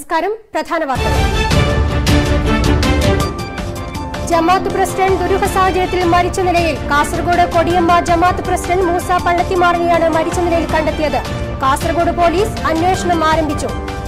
നമസ്കാരം പ്രധാന വാർത്തകൾ ജമാഅത്ത് പ്രസിഡന്റ് ദുരൂഹ സാഹചര്യത്തിൽ മരിച്ച നിലയിൽ കാസർഗോഡ് കൊടിയമ്മ ജമാഅത്ത് പ്രസിഡന്റ് മൂസ പള്ളത്തിമാറിനെയാണ് മരിച്ച നിലയിൽ കണ്ടെത്തിയത് കാസർഗോഡ് പോലീസ് അന്വേഷണം ആരംഭിച്ചു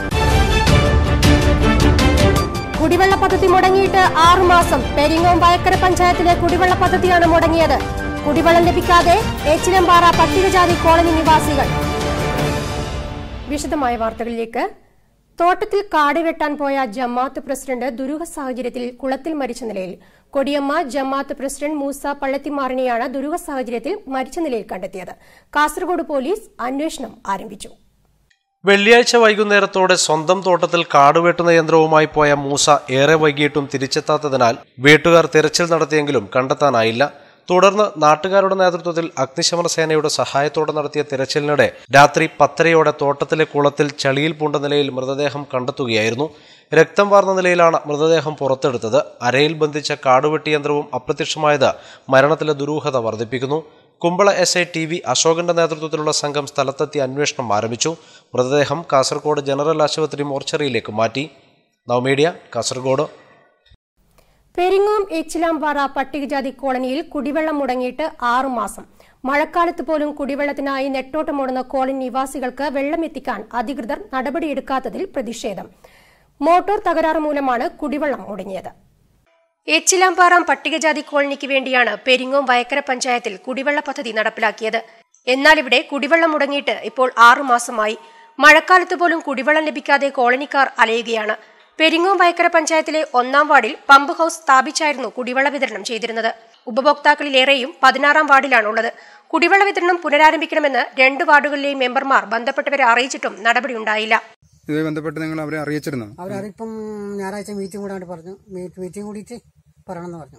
കുടിവെള്ള പദ്ധതി മുടങ്ങിയിട്ട് ആറുമാസം പെരിങ്ങോം വയക്കര പഞ്ചായത്തിലെ കുടിവെള്ള പദ്ധതിയാണ് മുടങ്ങിയത് കുടിവെള്ളം ലഭിക്കാതെ ഏച്ചിലമ്പാറ പട്ടികജാതി കോളനി നിവാസികൾ വിശദമായ വാർത്തകളിലേക്ക് തോട്ടത്തിൽ കാട് വെട്ടാൻ പോയ ജമാഅത്ത് പ്രസിഡന്റ് ദുരൂഹ സാഹചര്യത്തിൽ കുളത്തിൽ മരിച്ച നിലയിൽ കൊടിയമ്മ ജമാഅത്ത് പ്രസിഡന്റ് മൂസ പള്ളത്തിമാറിനെയാണ് ദുരൂഹ സാഹചര്യത്തിൽ മരിച്ച നിലയിൽ കണ്ടെത്തിയത് കാസർഗോഡ് പോലീസ് അന്വേഷണം ആരംഭിച്ചു വെള്ളിയാഴ്ച വൈകുന്നേരത്തോടെ സ്വന്തം തോട്ടത്തിൽ കാടുവെട്ടുന്ന യന്ത്രവുമായി പോയ മൂസ ഏറെ വൈകിയിട്ടും തിരിച്ചെത്താത്തതിനാൽ വീട്ടുകാർ തിരച്ചിൽ നടത്തിയെങ്കിലും കണ്ടെത്താനായില്ല തുടർന്ന് നാട്ടുകാരുടെ നേതൃത്വത്തിൽ അഗ്നിശമന സേനയുടെ സഹായത്തോടെ നടത്തിയ തിരച്ചിലിനിടെ രാത്രി പത്തരയോടെ തോട്ടത്തിലെ കുളത്തിൽ ചളിയിൽ പൂണ്ട നിലയിൽ മൃതദേഹം കണ്ടെത്തുകയായിരുന്നു രക്തം വാർന്ന നിലയിലാണ് മൃതദേഹം പുറത്തെടുത്തത് അരയിൽ ബന്ധിച്ച കാടുവെട്ടി യന്ത്രവും അപ്രത്യക്ഷമായത് മരണത്തിലെ ദുരൂഹത വർദ്ധിപ്പിക്കുന്നു Kumbla S I T V അശോകന്റെ നേതൃത്വത്തിലുള്ള സംഘം സ്ഥലത്തെത്തി അന്വേഷണം ആരംഭിച്ചു മൃതദേഹം കാസർഗോഡ് ജനറൽ ആശുപത്രി മോർച്ചറിയിലേക്ക് മാറ്റി നവമീഡിയ കാസർഗോഡ് പെരിങ്ങോം ഏച്ചിലാമ്പാറ പട്ടികജാതി കോളനിയിൽ കുടിവെള്ളം മുടങ്ങിയിട്ട് ആറുമാസം മഴക്കാലത്ത് പോലും കുടിവെള്ളത്തിനായി നെട്ടോട്ടമോടുന്ന കോളനി നിവാസികൾക്ക് വെള്ളമെത്തിക്കാൻ അധികൃതർ നടപടിയെടുക്കാത്തതിൽ പ്രതിഷേധം മോട്ടോർ തകരാറ് മൂലമാണ് കുടിവെള്ളം മുടങ്ങിയത് ഏച്ചിലാമ്പാറ പട്ടികജാതി കോളനിക്ക് വേണ്ടിയാണ് പെരിങ്ങോം വയക്കര പഞ്ചായത്തിൽ കുടിവെള്ള പദ്ധതി നടപ്പിലാക്കിയത് എന്നാൽ ഇവിടെ കുടിവെള്ളം മുടങ്ങിയിട്ട് ഇപ്പോൾ ആറുമാസമായി മഴക്കാലത്ത് പോലും കുടിവെള്ളം ലഭിക്കാതെ കോളനിക്കാർ അലയുകയാണ് പെരിങ്ങോം വയക്കര പഞ്ചായത്തിലെ ഒന്നാം വാർഡിൽ പമ്പ് ഹൌസ് സ്ഥാപിച്ചായിരുന്നു കുടിവെള്ള വിതരണം ചെയ്തിരുന്നത് ഉപഭോക്താക്കളിലേറെയും പതിനാറാം വാർഡിലാണുള്ളത് കുടിവെള്ള വിതരണം പുനരാരംഭിക്കണമെന്ന് രണ്ട് വാർഡുകളിലെയും മെമ്പർമാർ ബന്ധപ്പെട്ടവരെ അറിയിച്ചിട്ടും നടപടിയുണ്ടായില്ല ഇതുമായി ബന്ധപ്പെട്ട് നിങ്ങൾ അവരെ അറിയിച്ചിരുന്നോ അവരറിയിപ്പം ഞായറാഴ്ച മീറ്റിംഗ് കൂടാണ്ട് പറഞ്ഞു മീറ്റ് മീറ്റിംഗ് കൂടിയിട്ട് പറയണമെന്ന് പറഞ്ഞു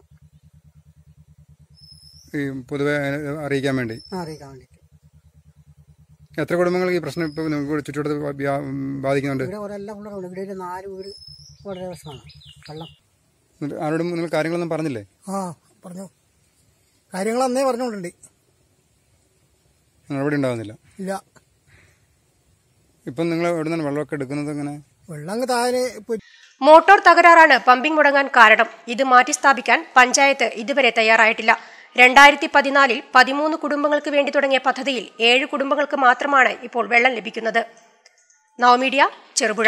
ഈ പൊതുവെ അറിയിക്കാൻ വേണ്ടി ആ അറിയിക്കാൻ വേണ്ടിയിട്ട് എത്ര കുടുംബങ്ങൾക്ക് ഈ പ്രശ്നം ഇപ്പോൾ നിങ്ങൾക്ക് ചുറ്റുവട്ടത്ത് ബാ- ബാ- ബാധിക്കുന്നുണ്ട് ഇവിടെ ഒരു എല്ലാ പിള്ളേരും ഇവിടെ ഒരു നാല് വീട് വളരെ പ്രശ്നമാണ് വെള്ളം എന്നിട്ട് ആരോടും നിങ്ങൾ കാര്യങ്ങളൊന്നും പറഞ്ഞില്ലേ ആ പറഞ്ഞു കാര്യങ്ങൾ അന്നേ പറഞ്ഞുകൊണ്ടുണ്ട് നിങ്ങൾ എവിടെ ഉണ്ടാവുന്നില്ല ഇല്ല ഇപ്പം നിങ്ങൾ എവിടെ നിന്നാണ് വെള്ളമൊക്കെ എടുക്കുന്നത് എങ്ങനെ വെള്ളം അങ്ങ് താഴെ പോയി മോട്ടോർ തകരാറാണ് പമ്പിംഗ് മുടങ്ങാൻ കാരണം ഇത് മാറ്റിസ്ഥാപിക്കാൻ പഞ്ചായത്ത് ഇതുവരെ തയ്യാറായിട്ടില്ല രണ്ടായിരത്തി പതിനാലിൽ പതിമൂന്ന് കുടുംബങ്ങൾക്ക് വേണ്ടി തുടങ്ങിയ പദ്ധതിയിൽ ഏഴ് കുടുംബങ്ങൾക്ക് മാത്രമാണ് ഇപ്പോൾ വെള്ളം ലഭിക്കുന്നത് നവമീഡിയ ചെറുപുഴ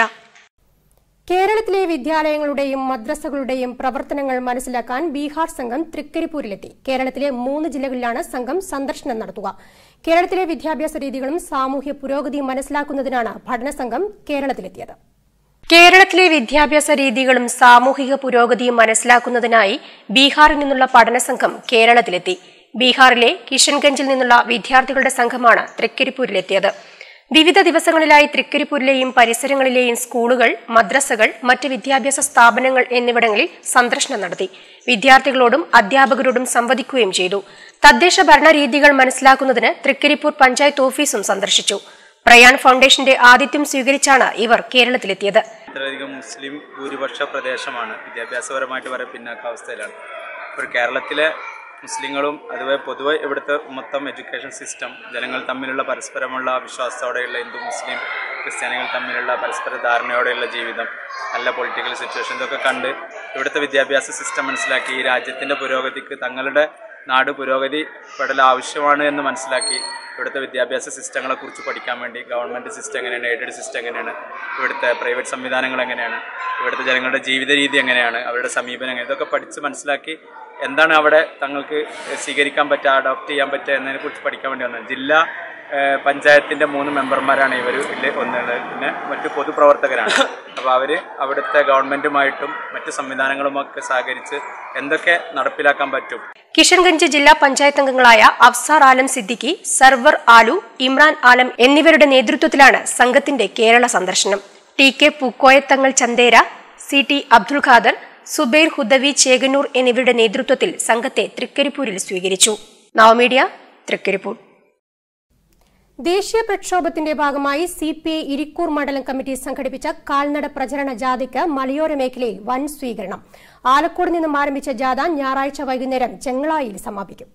കേരളത്തിലെ വിദ്യാലയങ്ങളുടെയും മദ്രസകളുടെയും പ്രവർത്തനങ്ങൾ മനസ്സിലാക്കാൻ ബീഹാർ സംഘം തൃക്കരിപ്പൂരിലെത്തി കേരളത്തിലെ മൂന്ന് ജില്ലകളിലാണ് സംഘം സന്ദർശനം നടത്തുക കേരളത്തിലെ വിദ്യാഭ്യാസ രീതികളും സാമൂഹ്യ പുരോഗതിയും മനസ്സിലാക്കുന്നതിനാണ് പഠനസംഘം കേരളത്തിലെത്തിയത് കേരളത്തിലെ വിദ്യാഭ്യാസ രീതികളും സാമൂഹിക പുരോഗതിയും മനസ്സിലാക്കുന്നതിനായി ബീഹാറിൽ നിന്നുള്ള പഠനസംഘം കേരളത്തിലെത്തി ബീഹാറിലെ കിഷൻഗഞ്ചിൽ നിന്നുള്ള വിദ്യാർത്ഥികളുടെ സംഘമാണ് തൃക്കരിപ്പൂരിലെത്തിയത് വിവിധ ദിവസങ്ങളിലായി തൃക്കരിപ്പൂരിലെയും പരിസരങ്ങളിലെയും സ്കൂളുകൾ മദ്രസകൾ മറ്റ് വിദ്യാഭ്യാസ സ്ഥാപനങ്ങൾ എന്നിവിടങ്ങളിൽ സന്ദർശനം നടത്തി വിദ്യാർത്ഥികളോടും അധ്യാപകരോടും സംവദിക്കുകയും ചെയ്തു തദ്ദേശ ഭരണ രീതികൾ മനസ്സിലാക്കുന്നതിന് തൃക്കരിപ്പൂർ പഞ്ചായത്ത് ഓഫീസും സന്ദർശിച്ചു പ്രയാൺ ഫൗണ്ടേഷന്റെ ആതിഥ്യം സ്വീകരിച്ചാണ് ഇവർ കേരളത്തിലെത്തിയത് ഇത്രയധികം മുസ്ലിം ഭൂരിപക്ഷ പ്രദേശമാണ് വിദ്യാഭ്യാസപരമായിട്ട് വരെ പിന്നാക്കാവസ്ഥയിലാണ് ഇപ്പോൾ കേരളത്തിലെ മുസ്ലിങ്ങളും അതുപോലെ പൊതുവെ ഇവിടുത്തെ മൊത്തം എഡ്യൂക്കേഷൻ സിസ്റ്റം ജനങ്ങൾ തമ്മിലുള്ള പരസ്പരമുള്ള വിശ്വാസത്തോടെയുള്ള ഹിന്ദു മുസ്ലിം ക്രിസ്ത്യാനികൾ തമ്മിലുള്ള പരസ്പര ധാരണയോടെയുള്ള ജീവിതം നല്ല പൊളിറ്റിക്കൽ സിറ്റുവേഷൻ ഇതൊക്കെ കണ്ട് ഇവിടുത്തെ വിദ്യാഭ്യാസ സിസ്റ്റം മനസ്സിലാക്കി ഈ രാജ്യത്തിൻ്റെ പുരോഗതിക്ക് തങ്ങളുടെ നാട് പുരോഗതി പെടൽ ആവശ്യമാണ് എന്ന് മനസ്സിലാക്കി ഇവിടുത്തെ വിദ്യാഭ്യാസ സിസ്റ്റങ്ങളെ കുറിച്ച് പഠിക്കാൻ വേണ്ടി ഗവൺമെൻറ് സിസ്റ്റം എങ്ങനെയാണ് എയ്ഡഡ് സിസ്റ്റം എങ്ങനെയാണ് ഇവിടുത്തെ പ്രൈവറ്റ് സംവിധാനങ്ങൾ എങ്ങനെയാണ് ഇവിടുത്തെ ജനങ്ങളുടെ ജീവിത രീതി എങ്ങനെയാണ് അവരുടെ സമീപനം എങ്ങനെ ഇതൊക്കെ പഠിച്ച് മനസ്സിലാക്കി എന്താണ് അവിടെ തങ്ങൾക്ക് സ്വീകരിക്കാൻ പറ്റുക അഡോപ്റ്റ് ചെയ്യാൻ പറ്റുക എന്നതിനെ കുറിച്ച് പഠിക്കാൻ വേണ്ടി വന്നത് ജില്ലാ ഏഹ്, പഞ്ചായത്തിന്റെ മൂന്ന് മെമ്പർമാരാണ് ഇവർ ഒന്നുള്ളത് പിന്നെ മറ്റു പൊതുപ്രവർത്തകരാണ് അപ്പോൾ അവർ അവിടുത്തെ ഗവൺമെന്റുമായിട്ടും മറ്റ് സംവിധാനങ്ങളുമൊക്കെ സഹകരിച്ച് എന്തൊക്കെ നടപ്പിലാക്കാൻ പറ്റും കിഷൻഗഞ്ച് ജില്ലാ പഞ്ചായത്ത് അംഗങ്ങളായ അഫ്സാർ ആലം സിദ്ദിഖി സർവർ ആലു ഇമ്രാൻ ആലം എന്നിവരുടെ നേതൃത്വത്തിലാണ് സംഘത്തിന്റെ കേരള സന്ദർശനം T K Pookoya Thangal Chandera C T Abdul Khader Zubair Hudawi Chekannur എന്നിവരുടെ നേതൃത്വത്തിൽ സംഘത്തെ തൃക്കരിപ്പൂരിൽ സ്വീകരിച്ചു നവമീഡിയ തൃക്കരിപ്പൂർ ദേശീയ പ്രക്ഷോഭത്തിന്റെ ഭാഗമായി സി പി ഐ ഇരിക്കൂർ മണ്ഡലം കമ്മിറ്റി സംഘടിപ്പിച്ച കാൽനട പ്രചരണ ജാഥയ്ക്ക് മലയോര മേഖലയിൽ വൻ സ്വീകരണം ആലക്കോട് നിന്നും ആരംഭിച്ച ജാഥ ഞായറാഴ്ച വൈകുന്നേരം ചെങ്ങളായിൽ സമാപിക്കും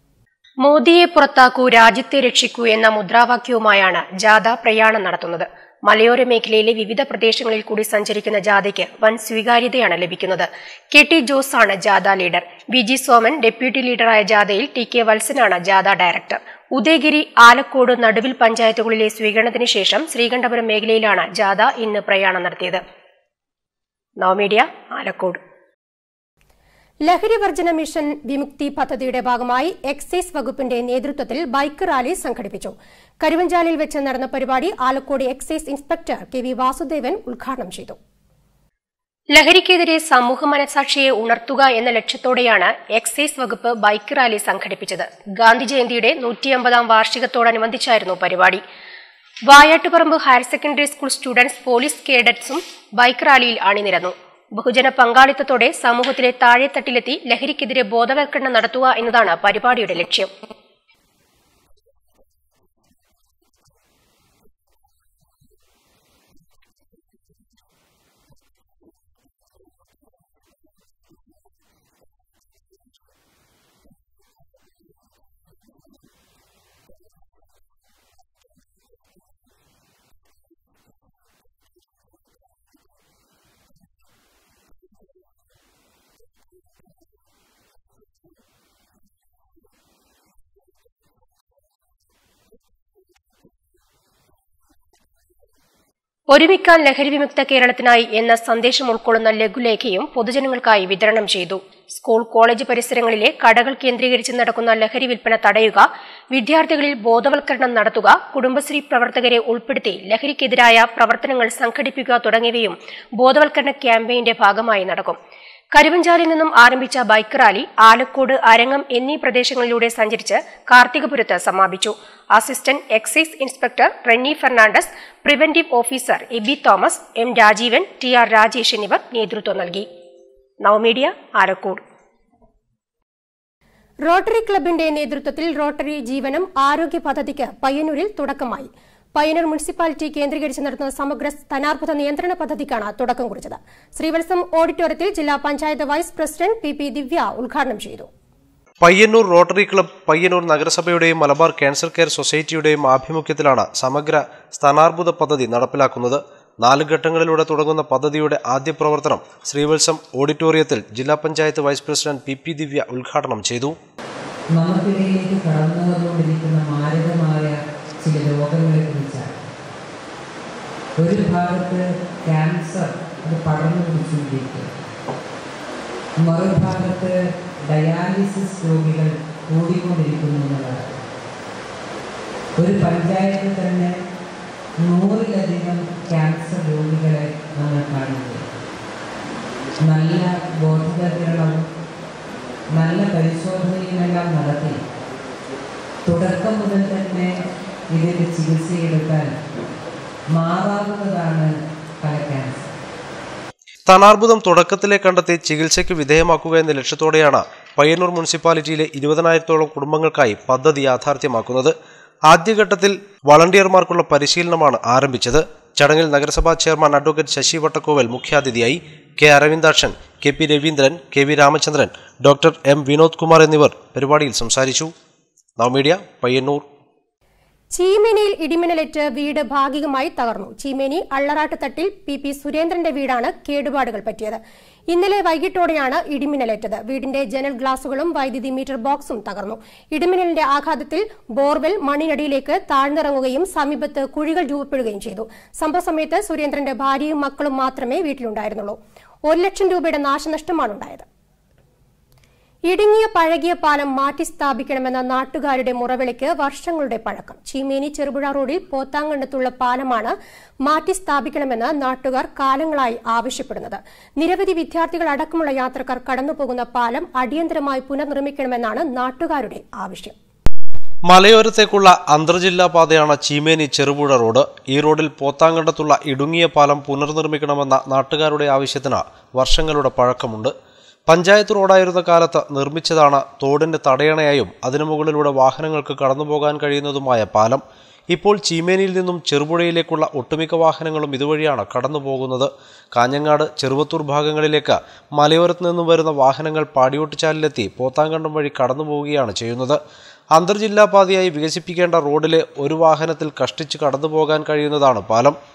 മോദിയെ പുറത്താക്കൂ രാജ്യത്തെ രക്ഷിക്കൂ എന്ന മുദ്രാവാക്യവുമായാണ് ജാഥ പ്രയാണം നടത്തുന്നത് മലയോര മേഖലയിലെ വിവിധ പ്രദേശങ്ങളിൽ കൂടി സഞ്ചരിക്കുന്ന ജാഥയ്ക്ക് വൻ സ്വീകാര്യതയാണ് ലഭിക്കുന്നത് കെ ടി ജോസ് ആണ് ജാഥ leader V G Soman deputy ലീഡറായ ജാഥയിൽ ടി കെ വത്സനാണ് ജാഥ ഡയറക്ടർ ഉദയഗിരി ആലക്കോട് നടുവിൽ പഞ്ചായത്തുകളിലെ സ്വീകരണത്തിന് ശേഷം ശ്രീകണ്ഠപുരം മേഖലയിലാണ് ജാഥ ഇന്ന് പ്രയാണം നടത്തിയത് നവമീഡിയ ആലക്കോട് ലഹരി വർജന മിഷൻ വിമുക്തി പദ്ധതിയുടെ ഭാഗമായി എക്സൈസ് വകുപ്പിന്റെ നേതൃത്വത്തിൽ ബൈക്ക് റാലി സംഘടിപ്പിച്ചു കരുവഞ്ചാലിൽ വെച്ച് നടന്ന പരിപാടി Alakode excise inspector K V Vasudevan ഉദ്ഘാടനം ചെയ്തു ലഹരിക്കെതിരെ സമൂഹ മനസാക്ഷിയെ ഉണർത്തുക എന്ന ലക്ഷ്യത്തോടെയാണ് എക്സൈസ് വകുപ്പ് ബൈക്ക് റാലി സംഘടിപ്പിച്ചത് ഗാന്ധി ജയന്തിയുടെ നൂറ്റിയമ്പതാം വാർഷികത്തോടനുബന്ധിച്ചായിരുന്നു പരിപാടി Vayattuparamba higher secondary school students police കേഡറ്റ്സും ബൈക്ക് റാലിയിൽ അണിനിരന്നു ബഹുജന പങ്കാളിത്തത്തോടെ സമൂഹത്തിലെ താഴെത്തട്ടിലെത്തി ലഹരിക്കെതിരെ ബോധവൽക്കരണം നടത്തുക എന്നതാണ് പരിപാടിയുടെ ലക്ഷ്യം ഒരുമിക്കാൻ ലഹരി വിമുക്ത കേരളത്തിനായി എന്ന സന്ദേശം ഉൾക്കൊള്ളുന്ന ലഘുലേഖയും പൊതുജനങ്ങൾക്കായി വിതരണം ചെയ്തു സ്കൂൾ കോളേജ് പരിസരങ്ങളിലെ കടകൾ കേന്ദ്രീകരിച്ച് നടക്കുന്ന ലഹരി വിൽപ്പന തടയുക വിദ്യാർത്ഥികളിൽ ബോധവൽക്കരണം നടത്തുക കുടുംബശ്രീ പ്രവർത്തകരെ ഉൾപ്പെടുത്തി ലഹരിക്കെതിരായ പ്രവർത്തനങ്ങൾ സംഘടിപ്പിക്കുക തുടങ്ങിയവയും ബോധവൽക്കരണ ക്യാമ്പയിന്റെ ഭാഗമായി നടക്കും കരുവഞ്ചാലിൽ നിന്നും ആരംഭിച്ച ബൈക്ക് റാലി ആലക്കോട് അരങ്ങം എന്നീ പ്രദേശങ്ങളിലൂടെ സഞ്ചരിച്ച് കാർത്തികപുരത്ത് സമാപിച്ചു assistant excise inspector Renny Fernandes preventive officer Aby Thomas M Rajeevan T R Rajesh എന്നിവർ നേതൃത്വം നൽകി നവമീഡിയ ആലക്കോട് റോട്ടറി ക്ലബിന്റെ നേതൃത്വത്തിൽ റോട്ടറി ജീവനം ആരോഗ്യ പദ്ധതിക്ക് പയ്യന്നൂരിൽ തുടക്കമായി പയ്യന്നൂർ മുനിസിപ്പാലിറ്റി കേന്ദ്രീകരിച്ച് നടത്തുന്ന സമഗ്ര സ്ഥാനാർബുദ നിയന്ത്രണ പദ്ധതിക്കാണ് തുടക്കം കുറിച്ചത് ശ്രീവത്സം ഓഡിറ്റോറിയത്തിൽ ജില്ലാ panchayat vice president P P Divya ഉദ്ഘാടനം ചെയ്തു പയ്യന്നൂർ റോട്ടറി ക്ലബ് പയ്യന്നൂർ നഗരസഭയുടെയും മലബാർ ക്യാൻസർ കെയർ സൊസൈറ്റിയുടെയും ആഭിമുഖ്യത്തിലാണ് സമഗ്ര സ്ഥാനാർബുദ പദ്ധതി നടപ്പിലാക്കുന്നത് നാല് ഘട്ടങ്ങളിലൂടെ തുടങ്ങുന്ന പദ്ധതിയുടെ ആദ്യ പ്രവർത്തനം ശ്രീവത്സം ഓഡിറ്റോറിയത്തിൽ ജില്ലാ panchayat vice president P P Divya ഉദ്ഘാടനം ചെയ്തു നമുക്കിടയിലേക്ക് കടന്നു വന്നുകൊണ്ടിരിക്കുന്ന മാരകമായ ചില രോഗങ്ങളെ കുറിച്ചാണ് ഒരു ഭാഗത്ത് ക്യാൻസർ അത് പടർന്നു പിടിച്ചുകൊണ്ടിരിക്കുക മറുഭാഗത്ത് ഡയാലിസിസ് രോഗികൾ കൂടിക്കൊണ്ടിരിക്കുന്നു എന്നുള്ളതാണ് ഒരു പഞ്ചായത്തിൽ തന്നെ നൂറിലധികം ക്യാൻസർ രോഗികളെ നമ്മൾ കാണുന്നു നല്ല ബോധവൽക്കരണവും നല്ല പരിശോധനയുമെല്ലാം നടത്തി തുടക്കം മുതൽ തന്നെ ഇതിൻ്റെ ചികിത്സയെടുക്കാൻ മാറാവുന്നതാണ് പല ക്യാൻസർ സ്ഥാനാർബുദം തുടക്കത്തിലെ കണ്ടെത്തി ചികിത്സയ്ക്ക് വിധേയമാക്കുക എന്ന ലക്ഷ്യത്തോടെയാണ് പയ്യന്നൂർ മുനിസിപ്പാലിറ്റിയിലെ ഇരുപതിനായിരത്തോളം കുടുംബങ്ങൾക്കായി പദ്ധതി യാഥാർത്ഥ്യമാക്കുന്നത് ആദ്യഘട്ടത്തിൽ വളണ്ടിയർമാർക്കുള്ള പരിശീലനമാണ് ആരംഭിച്ചത് ചടങ്ങിൽ നഗരസഭാ ചെയർമാൻ അഡ്വക്കേറ്റ് ശശി വട്ടക്കോവൽ മുഖ്യാതിഥിയായി K Aravindakshan K P Raveendran K V Ramachandran doctor M Vinod Kumar എന്നിവർ പരിപാടിയിൽ സംസാരിച്ചു നവമീഡിയ പയ്യന്നൂർ ചീമേനിയിൽ ഇടിമിന്നലേറ്റ് വീട് ഭാഗികമായി തകർന്നു ചീമേനി അള്ളറാട്ട് തട്ടിൽ പി പി സുരേന്ദ്രന്റെ വീടാണ് കേടുപാടുകൾ പറ്റിയത് ഇന്നലെ വൈകിട്ടോടെയാണ് ഇടിമിന്നലേറ്റത് വീടിന്റെ ജനൽ ഗ്ലാസുകളും വൈദ്യുതി മീറ്റർ ബോക്സും തകർന്നു ഇടിമിന്നലിന്റെ ആഘാതത്തിൽ ബോർവെൽ മണ്ണിനടിയിലേക്ക് താഴ്ന്നിറങ്ങുകയും സമീപത്ത് കുഴികൾ രൂപപ്പെടുകയും ചെയ്തു സംഭവ സമയത്ത് സുരേന്ദ്രന്റെ ഭാര്യയും മക്കളും മാത്രമേ വീട്ടിലുണ്ടായിരുന്നുള്ളൂ ഒരു ലക്ഷം രൂപയുടെ നാശനഷ്ടമാണ് ഉണ്ടായത് ഇടുങ്ങിയ പഴകിയ പാലം മാറ്റി സ്ഥാപിക്കണമെന്ന നാട്ടുകാരുടെ മുറവിളിക്ക് വർഷങ്ങളുടെ പഴക്കം ചീമേനി ചെറുപുഴ റോഡിൽ പോത്താങ്കണ്ടത്തുള്ള പാലമാണ് മാറ്റി സ്ഥാപിക്കണമെന്ന് നാട്ടുകാർ കാലങ്ങളായി ആവശ്യപ്പെടുന്നത് നിരവധി വിദ്യാർത്ഥികൾ അടക്കമുള്ള യാത്രക്കാർ കടന്നുപോകുന്ന പാലം അടിയന്തരമായി പുനർനിർമ്മിക്കണമെന്നാണ് നാട്ടുകാരുടെ ആവശ്യം മലയോരത്തേക്കുള്ള അന്തർജില്ലാ പാതയാണ് ചീമേനി ചെറുപുഴ റോഡ് ഈ റോഡിൽ പോത്താങ്കണ്ടത്തുള്ള ഇടുങ്ങിയ പാലം പുനർനിർമ്മിക്കണമെന്ന നാട്ടുകാരുടെ ആവശ്യത്തിന് വർഷങ്ങളുടെ പഴക്കമുണ്ട് പഞ്ചായത്ത് റോഡായിരുന്ന കാലത്ത് നിർമ്മിച്ചതാണ് തോടിന്റെ തടയണയായും അതിനു മുകളിലൂടെ വാഹനങ്ങൾക്ക് കടന്നുപോകാൻ കഴിയുന്നതുമായ പാലം ഇപ്പോൾ ചീമേനിയിൽ നിന്നും ചെറുപുഴയിലേക്കുള്ള ഒട്ടുമിക്ക വാഹനങ്ങളും ഇതുവഴിയാണ് കടന്നുപോകുന്നത് കാഞ്ഞങ്ങാട് ചെറുവത്തൂർ ഭാഗങ്ങളിലേക്ക് മലയോരത്ത് നിന്നും വരുന്ന വാഹനങ്ങൾ പാടിയോട്ടുചാലിലെത്തി പോത്താങ്കണ്ടം വഴി കടന്നുപോവുകയാണ് ചെയ്യുന്നത് അന്തർജില്ലാ പാതയായി വികസിപ്പിക്കേണ്ട റോഡിലെ ഒരു വാഹനത്തിൽ കഷ്ടിച്ച് കടന്നുപോകാൻ കഴിയുന്നതാണ് പാലം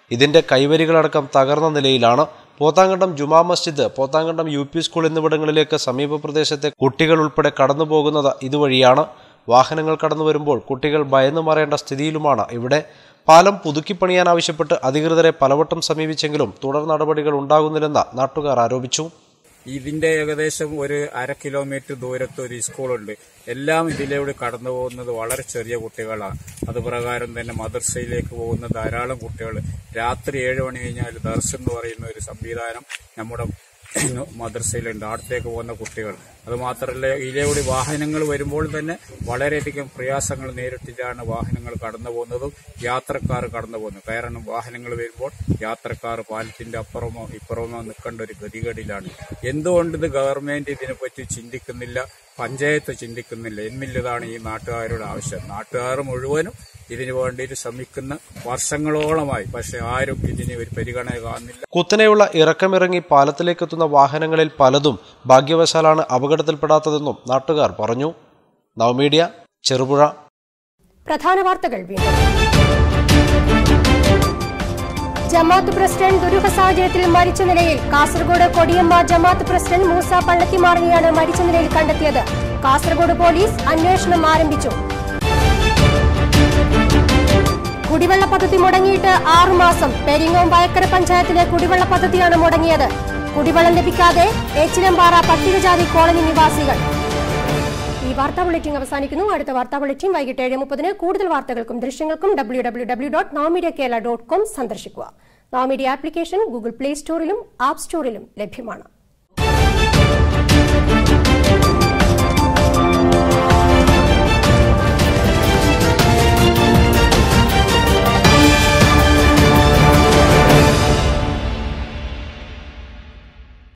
ഇതിന്റെ കൈവരികളടക്കം തകർന്ന നിലയിലാണ് പോത്താങ്കണ്ടം ജുമാ മസ്ജിദ് പോത്താങ്കണ്ടം യു പി സ്കൂൾ എന്നിവിടങ്ങളിലേക്ക് സമീപ പ്രദേശത്തെ കുട്ടികൾ ഉൾപ്പെടെ കടന്നു പോകുന്നത് ഇതുവഴിയാണ് വാഹനങ്ങൾ കടന്നു വരുമ്പോൾ കുട്ടികൾ ഭയന്നു മറയേണ്ട സ്ഥിതിയിലുമാണ് ഇവിടെ പാലം പുതുക്കിപ്പണിയാൻ ആവശ്യപ്പെട്ട് അധികൃതരെ പലവട്ടം സമീപിച്ചെങ്കിലും തുടർ നടപടികൾ ഉണ്ടാകുന്നില്ലെന്ന് നാട്ടുകാർ ആരോപിച്ചു ഇതിന്റെ ഏകദേശം ഒരു അര കിലോമീറ്റർ ദൂരത്ത് ഒരു സ്കൂളുണ്ട് എല്ലാം ഇതിലൂടെ കടന്നു പോകുന്നത് വളരെ ചെറിയ കുട്ടികളാണ് അത് പ്രകാരം തന്നെ മദർസയിലേക്ക് പോകുന്ന ധാരാളം കുട്ടികൾ രാത്രി ഏഴ് മണി കഴിഞ്ഞാൽ ദർശ് എന്ന് പറയുന്ന ഒരു സംവിധാനം നമ്മുടെ മദർസയിലുണ്ട് അടുത്തേക്ക് പോകുന്ന കുട്ടികൾ അത് മാത്രമല്ല ഇതിലൂടെ വാഹനങ്ങൾ വരുമ്പോൾ തന്നെ വളരെയധികം പ്രയാസങ്ങൾ നേരിട്ടിട്ടാണ് വാഹനങ്ങൾ കടന്നു പോകുന്നതും യാത്രക്കാർ കടന്നു പോകുന്നത് കാരണം വാഹനങ്ങൾ വരുമ്പോൾ യാത്രക്കാർ പാലത്തിന്റെ അപ്പുറമോ ഇപ്പുറമോ നിൽക്കേണ്ട ഒരു ഗതികേടിലാണ് എന്തുകൊണ്ട് ഇത് ഗവൺമെന്റ് ഇതിനെപ്പറ്റി ചിന്തിക്കുന്നില്ല പഞ്ചായത്ത് ചിന്തിക്കുന്നില്ല എന്നില്ലതാണ് ഈ നാട്ടുകാരുടെ ആവശ്യം നാട്ടുകാർ മുഴുവനും ഇതിനു വേണ്ടിയിട്ട് ശ്രമിക്കുന്ന വർഷങ്ങളോളമായി പക്ഷെ ആരും ഇതിന് ഒരു പരിഗണന കാണുന്നില്ല കുത്തനെയുള്ള ഇറക്കമിറങ്ങി പാലത്തിലേക്കെത്തുന്ന വാഹനങ്ങളിൽ പലതും ഭാഗ്യവശാലാണ് അപകടത്തിൽപ്പെടാത്തതെന്നും നാട്ടുകാർ പറഞ്ഞു നവമീഡിയ ചെറുപുഴ പ്രധാന വാർത്തകൾ വീണ്ടും ജമാത്ത് പ്രസിഡന്റ് ദുരൂഹ സാഹചര്യത്തിൽ മരിച്ച നിലയിൽ കാസർഗോഡ് കൊടിയമ്മ ജമാത്ത് പ്രസിഡന്റ് മൂസ പള്ളത്തിമാറിനെയാണ് മരിച്ച നിലയിൽ കണ്ടെത്തിയത് കാസർഗോഡ് പോലീസ് അന്വേഷണം ആരംഭിച്ചു കുടിവെള്ള പദ്ധതി മുടങ്ങിയിട്ട് ആറുമാസം പെരിങ്ങോം വയക്കര പഞ്ചായത്തിലെ കുടിവെള്ള പദ്ധതിയാണ് മുടങ്ങിയത് കുടിവെള്ളം ലഭിക്കാതെ ഏച്ചിലമ്പാറ പട്ടികജാതി കോളനി നിവാസികൾ ഈ വാർത്താ ബുള്ളറ്റിൻ അവസാനിക്കുന്നു അടുത്ത വാർത്താ ബുള്ളറ്റിൻ വൈകിട്ട് ഏഴ് മുപ്പതിന് കൂടുതൽ വാർത്തകൾക്കും ദൃശ്യങ്ങൾക്കും W W W dot Nomedia Kerala dot com സന്ദർശിക്കുക നോമീഡിയ ആപ്ലിക്കേഷൻ ഗൂഗിൾ പ്ലേ സ്റ്റോറിലും ആപ്പ് സ്റ്റോറിലും ലഭ്യമാണ്